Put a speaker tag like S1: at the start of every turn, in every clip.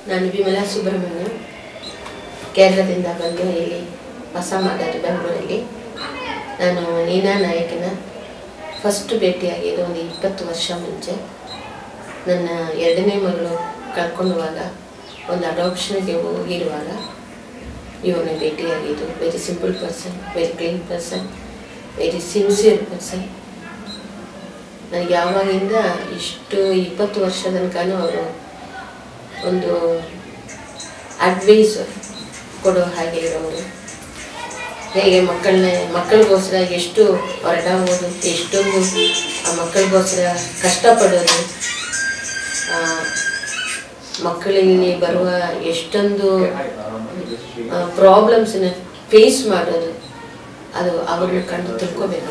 S1: ನಾನು ವಿಮಲಾ ಸುಬ್ರಹ್ಮಣ್ಯ ಕೇರಳದಿಂದ ಬಂದು ಇಲ್ಲಿ ವಾಸ ಮಾಡೋದು ಬೆಂಗಳೂರಲ್ಲಿ ನಾನು ನೀನಾ ನಾಯಕನ ಫಸ್ಟ್ ಭೇಟಿಯಾಗಿದ್ದು ಒಂದು ಇಪ್ಪತ್ತು ವರ್ಷ ಮುಂಚೆ ನನ್ನ ಎರಡನೇ ಮಗಳು ಕಳ್ಕೊಂಡುವಾಗ ಒಂದು ಅಡಾಪ್ಷನ್ಗೆ ಹೋಗಿರುವಾಗ ಇವನ್ನ ಭೇಟಿಯಾಗಿದ್ದು very simple person very clean person very sincere person ನನಗೆ ಯಾವಾಗಿಂದ ಇಷ್ಟು ಇಪ್ಪತ್ತು ವರ್ಷ ತನಕನೂ ಅವರು ಒಂದು ಅಡ್ವೈಸ್ ಕೊಡೋ ಹಾಗೆ ಇರೋರು ಹೇಗೆ ಮಕ್ಕಳನ್ನ ಮಕ್ಕಳಿಗೋಸ್ಕರ ಎಷ್ಟು ಹೊರಟಾಗೋದು ಎಷ್ಟೊಂದು ಆ ಮಕ್ಕಳಿಗೋಸ್ಕರ ಕಷ್ಟಪಡೋದು ಆ, ಮಕ್ಕಳಲ್ಲಿ ಬರುವ ಎಷ್ಟೊಂದು ಪ್ರಾಬ್ಲಮ್ಸನ್ನ ಫೇಸ್ ಮಾಡೋದು ಅದು ಅವ್ರನ್ನ ಕಂಡು ತಿಳ್ಕೊಬೇಕು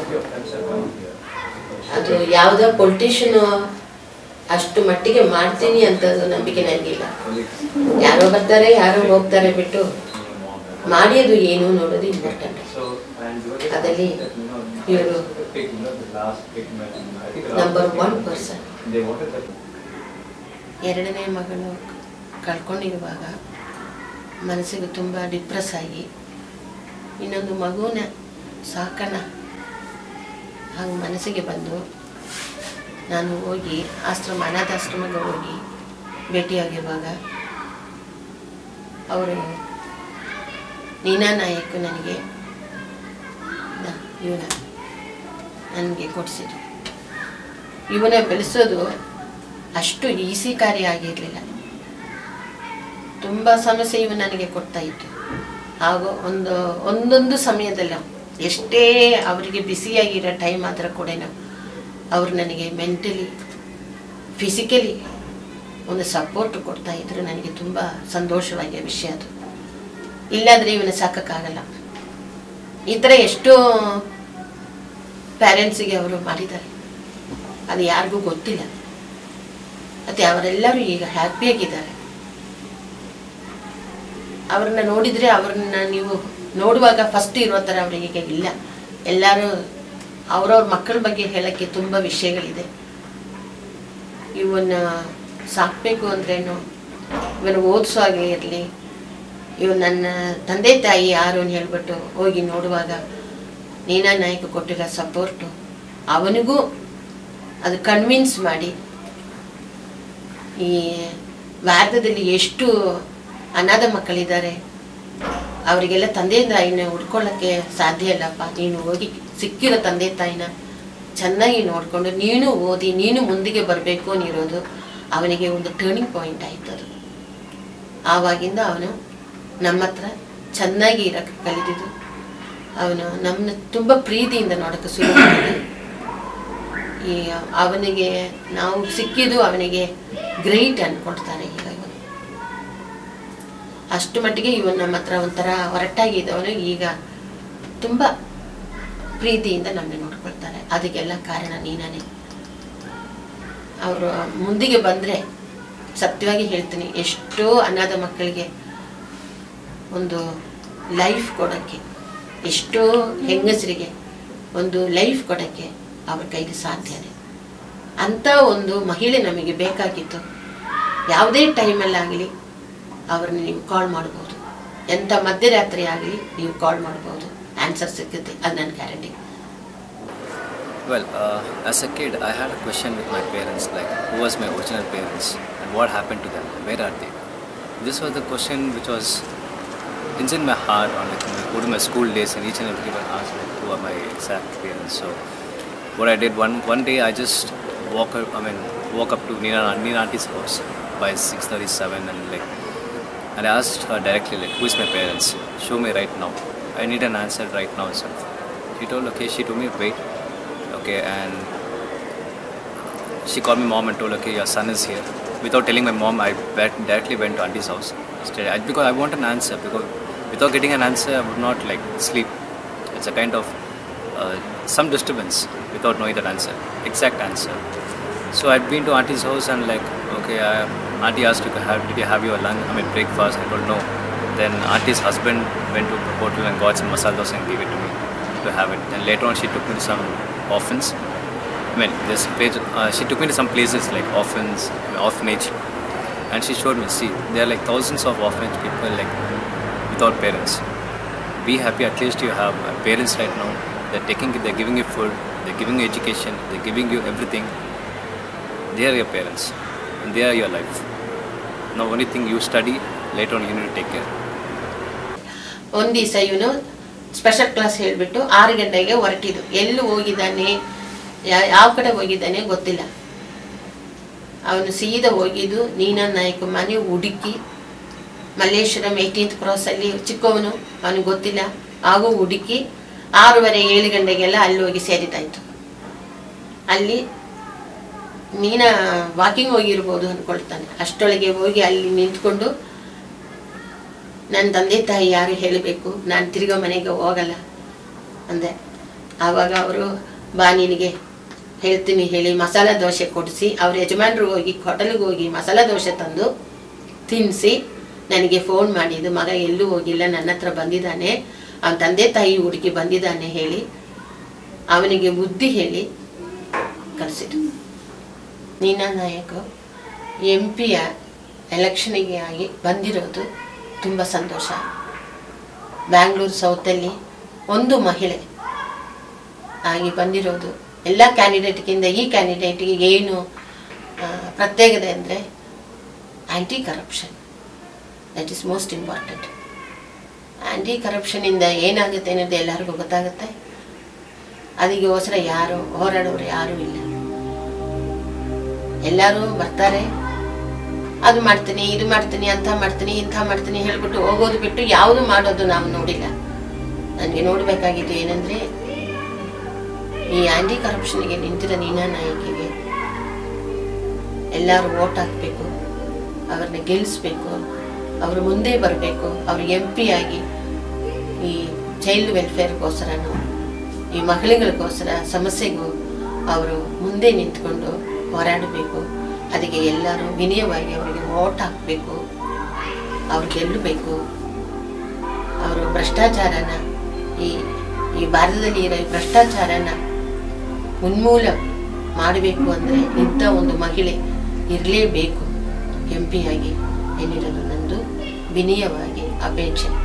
S1: ಅದು ಯಾವುದೋ ಪೊಲಿಟಿಷಿಯನ್ ಅಷ್ಟು ಮಟ್ಟಿಗೆ ಮಾಡ್ತೀನಿ ಅಂತದ್ದು ನಂಬಿಕೆ ನನಗಿಲ್ಲ ಯಾರೋ ಬರ್ತಾರೆ ಯಾರೋ ಹೋಗ್ತಾರೆ ಬಿಟ್ಟು ಮಾಡಿಯೋದು ಏನು ನೋಡೋದು ಇಂಪಾರ್ಟೆಂಟ್ ಅದರಲ್ಲಿ ಇವರು ನಂಬರ್ ಒನ್ ಪರ್ಸನ್ ಎರಡನೇ ಮಗಳು ಕಳ್ಕೊಂಡಿರುವಾಗ ಮನಸ್ಸಿಗೆ ತುಂಬ ಡಿಪ್ರೆಸ್ ಆಗಿ ಇನ್ನೊಂದು ಮಗುನ ಸಾಕಣ ಹಾಗೆ ಮನಸ್ಸಿಗೆ ಬಂದು ನಾನು ಹೋಗಿ ಆಶ್ರಮ ಅನಾಥಾಶ್ರಮಕ್ಕೆ ಹೋಗಿ ಭೇಟಿಯಾಗಿರುವಾಗ ಅವರು ನೀನಾ ನಾಯಕ್ ನನಗೆ ಇವನ ನನಗೆ ಕೊಡಿಸಿದ್ರು ಇವನ ಬೆಳೆಸೋದು ಅಷ್ಟು ಈಸಿ ಕಾರ್ಯ ಆಗಿರಲಿಲ್ಲ ತುಂಬ ಸಮಸ್ಯೆ ಇವು ನನಗೆ ಕೊಡ್ತಾ ಇತ್ತು ಹಾಗೂ ಒಂದು ಒಂದೊಂದು ಸಮಯದಲ್ಲಿ ಎಷ್ಟೇ ಅವರಿಗೆ ಬಿಸಿಯಾಗಿರೋ ಟೈಮ್ ಆದ್ರೆ ಕೂಡ ಅವರು ನನಗೆ ಮೆಂಟಲಿ ಫಿಸಿಕಲಿ ಒಂದು ಸಪೋರ್ಟ್ ಕೊಡ್ತಾ ಇದ್ರು ನನಗೆ ತುಂಬ ಸಂತೋಷವಾಗಿಯ ವಿಷಯ ಅದು ಇಲ್ಲಾಂದರೆ ಇವನ್ನ ಸಾಕೋಕ್ಕಾಗಲ್ಲ ಈ ಥರ ಎಷ್ಟೋ ಪ್ಯಾರೆಂಟ್ಸಿಗೆ ಅವರು ಮಾಡಿದ್ದಾರೆ ಅದು ಯಾರಿಗೂ ಗೊತ್ತಿಲ್ಲ ಮತ್ತು ಅವರೆಲ್ಲರೂ ಈಗ ಹ್ಯಾಪಿಯಾಗಿದ್ದಾರೆ ಅವ್ರನ್ನ ನೋಡಿದರೆ ಅವ್ರನ್ನ ನೀವು ನೋಡುವಾಗ ಫಸ್ಟ್ ಇರೋ ಥರ ಅವರಿಗೆ ಇಲ್ಲ ಎಲ್ಲರೂ ಅವ್ರವ್ರ ಮಕ್ಕಳ ಬಗ್ಗೆ ಹೇಳೋಕ್ಕೆ ತುಂಬ ವಿಷಯಗಳಿದೆ ಇವನ್ನ ಸಾಕಬೇಕು ಅಂದ್ರೇನು ಇವನು ಓದಿಸೋ ಹಾಗೆ ಇರಲಿ ಇವ್ ನನ್ನ ತಂದೆ ತಾಯಿ ಯಾರು ಅಂತ ಹೇಳ್ಬಿಟ್ಟು ಹೋಗಿ ನೋಡುವಾಗ ನೀನಾ ನಾಯಕ ಕೊಟ್ಟಿರೋ ಸಪೋರ್ಟು ಅವನಿಗೂ ಅದು ಕನ್ವಿನ್ಸ್ ಮಾಡಿ ಈ ಭಾರತದಲ್ಲಿ ಎಷ್ಟು ಅನಾಥ ಮಕ್ಕಳಿದ್ದಾರೆ ಅವರಿಗೆಲ್ಲ ತಂದೆ ತಾಯಿನ ಹುಡ್ಕೊಳ್ಳೋಕ್ಕೆ ಸಾಧ್ಯ ಇಲ್ಲಪ್ಪ ನೀನು ಹೋಗಿ ಸಿಕ್ಕಿರೋ ತಂದೆ ತಾಯಿನ ಚೆನ್ನಾಗಿ ನೋಡಿಕೊಂಡು ನೀನು ಓದಿ ನೀನು ಮುಂದಿಗೆ ಬರಬೇಕು ಅನ್ನಿರೋದು ಅವನಿಗೆ ಒಂದು ಟರ್ನಿಂಗ್ ಪಾಯಿಂಟ್ ಆಯ್ತು ಅದು ಆವಾಗಿಂದ ಅವನು ನಮ್ಮ ಹತ್ರ ಚೆನ್ನಾಗಿ ಇರೋಕ್ಕೆ ಕಲಿತಿದ್ದು ಅವನು ನಮ್ಮನ್ನ ತುಂಬ ಪ್ರೀತಿಯಿಂದ ನೋಡೋಕ್ಕೆ ಶುರು ಮಾಡಿದ ಈ ಅವನಿಗೆ ನಾವು ಸಿಕ್ಕಿದ್ದು ಅವನಿಗೆ ಗ್ರೇಟ್ ಅನ್ಕೊಳ್ತಾರೆ ಈಗ ಇವನು ಅಷ್ಟು ಮಟ್ಟಿಗೆ ಇವನು ನಮ್ಮ ಹತ್ರ ಒಂಥರ ಹೊರಟಾಗಿದ್ದವನು ಈಗ ತುಂಬ ಪ್ರೀತಿಯಿಂದ ನಮ್ಮನ್ನ ನೋಡ್ಕೊಳ್ತಾರೆ ಅದಕ್ಕೆಲ್ಲ ಕಾರಣ ನೀನೇ ಅವರು ಮುಂದಿಗೆ ಬಂದರೆ ಸತ್ಯವಾಗಿ ಹೇಳ್ತೀನಿ ಎಷ್ಟೋ ಅನಾಥ ಮಕ್ಕಳಿಗೆ ಒಂದು ಲೈಫ್ ಕೊಡೋಕ್ಕೆ ಎಷ್ಟೋ ಹೆಂಗಸರಿಗೆ ಒಂದು ಲೈಫ್ ಕೊಡೋಕ್ಕೆ ಅವ್ರ ಕೈಗೆ ಸಾಧ್ಯನೇ ಅಂಥ ಒಂದು ಮಹಿಳೆ ನಮಗೆ ಬೇಕಾಗಿತ್ತು ಯಾವುದೇ ಟೈಮಲ್ಲಾಗಲಿ ಅವ್ರನ್ನ ನೀವು ಕಾಲ್ ಮಾಡ್ಬೋದು ಎಂಥ ಮಧ್ಯರಾತ್ರಿ ಆಗಲಿ ನೀವು ಕಾಲ್ ಮಾಡ್ಬೋದು ಆನ್ಸರ್ ಸಿಗುತ್ತೆ ಅದು ನನ್ನ guarantee
S2: Well, uh, as a kid, I had a question with my parents, like who was my original parents and what happened to them, where are they? This was the question which was inside my heart on like when I go to my school days and each and everyone asked like who are my exact parents. So what I did one one day I just walk up, I mean walk up to Nina Nina auntie's house by 6:37 and like and I asked her directly like who is my parents? Show me right now. I need an answer right now itself. She told okay. She told me wait. Okay, and she called me mom and told okay your son is here. Without telling my mom, I went- directly went to auntie's house. Straight, I, because I want an answer. Because without getting an answer, I would not like sleep. It's a kind of uh, some disturbance without knowing that answer, exact answer. So I'd been to auntie's house and like, okay, I, auntie asked, you to have, did you have your lunch? I mean breakfast. I told no. Then auntie's husband went to the hotel and got some masala dosa and gave it to me to have it. Then later on, she took me to some orphans. I mean, this place, uh, she took me to some places like orphans, orphanage, and she showed me, see, there are like thousands of orphanage people like without parents. Be happy, at least you have uh, parents right now. They're taking, they're giving you food, they're giving you education, they're giving you everything. They are your parents, and they are your life. Now, only thing you study, later on you need to take care.
S1: ಒಂದು ದಿವಸ ಇವನು special class ಹೇಳಿಬಿಟ್ಟು ಆರು ಗಂಟೆಗೆ ಹೊರಟಿದ್ದು ಎಲ್ಲಿ ಹೋಗಿದ್ದಾನೆ ಯಾ- ಯಾವ ಕಡೆ ಹೋಗಿದ್ದಾನೆ ಗೊತ್ತಿಲ್ಲ ಅವನು ಸೀದಾ ಹೋಗಿದ್ದು ನೀನಾ ನಾಯಕ ಮನೆ ಹುಡುಕಿ ಮಲ್ಲೇಶ್ವರಂ ಏಯ್ಟೀನ್ತ್ ಕ್ರಾಸಲ್ಲಿ ಚಿಕ್ಕವನು ಅವನಿಗೆ ಗೊತ್ತಿಲ್ಲ ಹಾಗೂ ಹುಡುಕಿ ಆರೂವರೆ ಏಳು ಗಂಟೆಗೆಲ್ಲ ಅಲ್ಲಿ ಹೋಗಿ ಸೇರಿದಾಯ್ತು ಅಲ್ಲಿ ನೀನಾ ವಾಕಿಂಗ್ ಹೋಗಿರ್ಬೋದು ಅಂದ್ಕೊಳ್ತಾನೆ ಅಷ್ಟೊಳಗೆ ಹೋಗಿ ಅಲ್ಲಿ ನಿಂತ್ಕೊಂಡು ನನ್ನ ತಂದೆ ತಾಯಿ ಯಾರು ಹೇಳಬೇಕು ನಾನು ತಿರ್ಗಾ ಮನೆಗೆ ಹೋಗಲ್ಲ ಅಂದೆ ಆವಾಗ ಅವರು ಬಾ ನಿನಗೆ ಹೇಳ್ತೀನಿ ಹೇಳಿ ಮಸಾಲ ದೋಸೆ ಕೊಡಿಸಿ ಅವ್ರ ಯಜಮಾನ್ರು ಹೋಗಿ ಹೋಟೆಲ್ಗೆ ಹೋಗಿ ಮಸಾಲ ದೋಸೆ ತಂದು ತಿನ್ನಿಸಿ ನನಗೆ ಫೋನ್ ಮಾಡಿದ್ದು ಮಗ ಎಲ್ಲೂ ಹೋಗಿಲ್ಲ ನನ್ನ ಹತ್ರ ಬಂದಿದ್ದಾನೆ ಅವನ ತಂದೆ ತಾಯಿ ಹುಡುಗಿ ಬಂದಿದ್ದಾನೆ ಹೇಳಿ ಅವನಿಗೆ ಬುದ್ಧಿ ಹೇಳಿ ಕಳಿಸಿದ್ರು ನೀನಾ ನಾಯಕ ಎಂ ಪಿಯ ಎಲೆಕ್ಷನಿಗೆ ಆಗಿ ಬಂದಿರೋದು ತುಂಬ ಸಂತೋಷ ಬ್ಯಾಂಗ್ಳೂರು ಸೌತಲ್ಲಿ ಒಂದು ಮಹಿಳೆ ಆಗಿ ಬಂದಿರೋದು ಎಲ್ಲ ಕ್ಯಾಂಡಿಡೇಟ್ಗಿಂತ ಈ ಕ್ಯಾಂಡಿಡೇಟ್ಗೆ ಏನು ಆ, ಪ್ರತ್ಯೇಕತೆ ಅಂದರೆ anti corruption that is most important anti ಕರಪ್ಷನಿಂದ ಏನಾಗುತ್ತೆ ಅನ್ನೋದು ಎಲ್ಲರಿಗೂ ಗೊತ್ತಾಗುತ್ತೆ ಅದಕ್ಕೋಸ್ಕರ ಯಾರು ಹೋರಾಡೋರು ಯಾರೂ ಇಲ್ಲ ಎಲ್ಲರೂ ಬರ್ತಾರೆ ಅದು ಮಾಡ್ತೀನಿ ಇದು ಮಾಡ್ತೀನಿ ಅಂತ ಮಾಡ್ತೀನಿ ಇಂಥ ಮಾಡ್ತೀನಿ ಹೇಳ್ಬಿಟ್ಟು ಹೋಗೋದು ಬಿಟ್ಟು ಯಾವುದು ಮಾಡೋದು ನಾವು ನೋಡಿಲ್ಲ ನನಗೆ ನೋಡಬೇಕಾಗಿದ್ದು ಏನಂದರೆ ಈ ಆ್ಯಂಟಿ ಕರಪ್ಷನ್ಗೆ ನಿಂತಿರೋ ನೀನಾ ನಾಯಕಿಗೆ ಎಲ್ಲರೂ ಓಟ್ ಹಾಕಬೇಕು ಅವ್ರನ್ನ ಗೆಲ್ಲಿಸ್ಬೇಕು ಅವರು ಮುಂದೆ ಬರಬೇಕು ಅವ್ರು ಎಂ ಪಿ ಆಗಿ ಈ ಚೈಲ್ಡ್ ವೆಲ್ಫೇರ್ಗೋಸ್ಕರನೂ ಈ ಮಹಿಳೆಗಳಿಗೋಸ್ಕರ ಸಮಸ್ಯೆಗೂ ಅವರು ಮುಂದೆ ನಿಂತ್ಕೊಂಡು ಹೋರಾಡಬೇಕು ಅದಕ್ಕೆ ಎಲ್ಲರೂ ವಿನಯವಾಗಿ ಅವರಿಗೆ ಓಟ್ ಹಾಕಬೇಕು ಅವ್ರು ಗೆಲ್ಲಬೇಕು ಅವರು ಭ್ರಷ್ಟಾಚಾರನ ಈ ಈ ಭಾರತದಲ್ಲಿ ಇರೋ ಈ ಭ್ರಷ್ಟಾಚಾರನ ಉನ್ಮೂಲ ಮಾಡಬೇಕು ಅಂದರೆ ಇಂಥ ಒಂದು ಮಹಿಳೆ ಇರಲೇಬೇಕು ಎಂ ಪಿ ಆಗಿ ಏನಿರೋದು ನಂದು ವಿನಯವಾಗಿ ಅಪೇಕ್ಷೆ